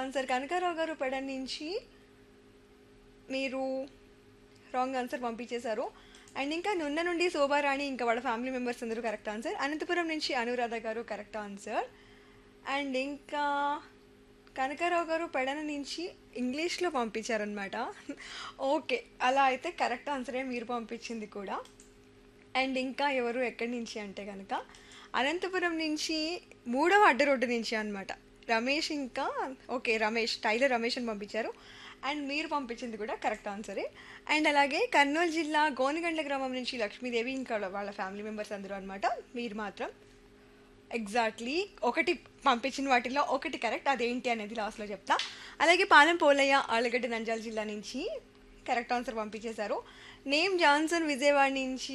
answer Kanakarao గారు పెడ నుంచి మీరు రాంగ్ ఆన్సర్ పంపించేశారు అండ్ ఇంకా నున్న నుండి శోభారాణి ఇంకా వాళ్ళ ఫ్యామిలీ మెంబర్స్ అందరూ కరెక్ట్ ఆన్సర్ అనంతపురం నుంచి అనురాధ గారు కరెక్ట్ ఆన్సర్ అండ్ ఇంకా కనకారావు గారు పెడన నుంచి ఇంగ్లీష్లో పంపించారనమాట ఓకే అలా అయితే కరెక్ట్ ఆన్సరే మీరు పంపించింది కూడా అండ్ ఇంకా ఎవరు ఎక్కడి నుంచి అంటే కనుక అనంతపురం నుంచి మూడవ అడ్డ రోడ్డు నుంచి అనమాట రమేష్ ఇంకా ఓకే రమేష్ టైలర్ రమేష్ అని పంపించారు అండ్ మీరు పంపించింది కూడా కరెక్ట్ ఆన్సరే అండ్ అలాగే కర్నూలు జిల్లా గోనగండ్ల గ్రామం నుంచి లక్ష్మీదేవి ఇంకా వాళ్ళ ఫ్యామిలీ మెంబర్స్ అందరూ అనమాట మీరు మాత్రం ఎగ్జాక్ట్లీ ఒకటి పంపించిన వాటిలో ఒకటి కరెక్ట్ అదేంటి అనేది లాస్ట్లో చెప్తా అలాగే పాలెం పోలయ్య ఆలగడ్డ నంజాల జిల్లా నుంచి కరెక్ట్ ఆన్సర్ పంపించేశారు నేమ్ జాన్సన్ విజయవాడ నుంచి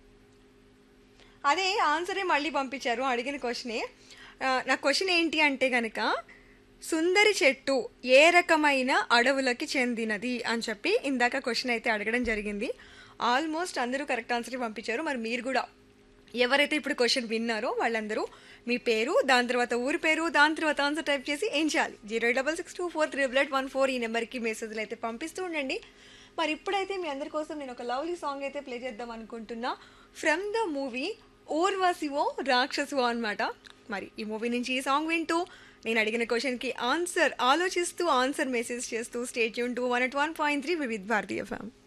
అదే ఆన్సరే మళ్ళీ పంపించారు అడిగిన క్వశ్చనే ఆ, నా క్వశ్చన్ ఏంటి అంటే కనుక సుందరి చెట్టు ఏ రకమైన అడవులకి చెందినది అని చెప్పి ఇందాక క్వశ్చన్ అయితే అడగడం జరిగింది ఆల్మోస్ట్ అందరూ కరెక్ట్ ఆన్సర్ పంపించారు మరి మీరు కూడా ఎవరైతే ఇప్పుడు క్వశ్చన్ విన్నారో వాళ్ళందరూ మీ పేరు దాని తర్వాత ఊరి పేరు దాని తర్వాత ఆన్సర్ టైప్ చేసి ఏం చేయాలి zero double six two four triple eight one four ఈ నెంబర్కి మెసేజ్లు అయితే పంపిస్తూ ఉండండి మరి ఇప్పుడైతే మీ అందరి కోసం నేను ఒక లవ్లీ సాంగ్ అయితే ప్లే చేద్దాం అనుకుంటున్నా from the movie Urvasivo Rakshasu అనమాట మరి ఈ మూవీ నుంచి ఈ సాంగ్ వింటూ నేను అడిగిన క్వశ్చన్కి ఆన్సర్ ఆలోచిస్తూ ఆన్సర్ మెసేజ్ చేస్తూ స్టేట్ యూన్ two one at one point three Vividh Bharati ఫ్యామ్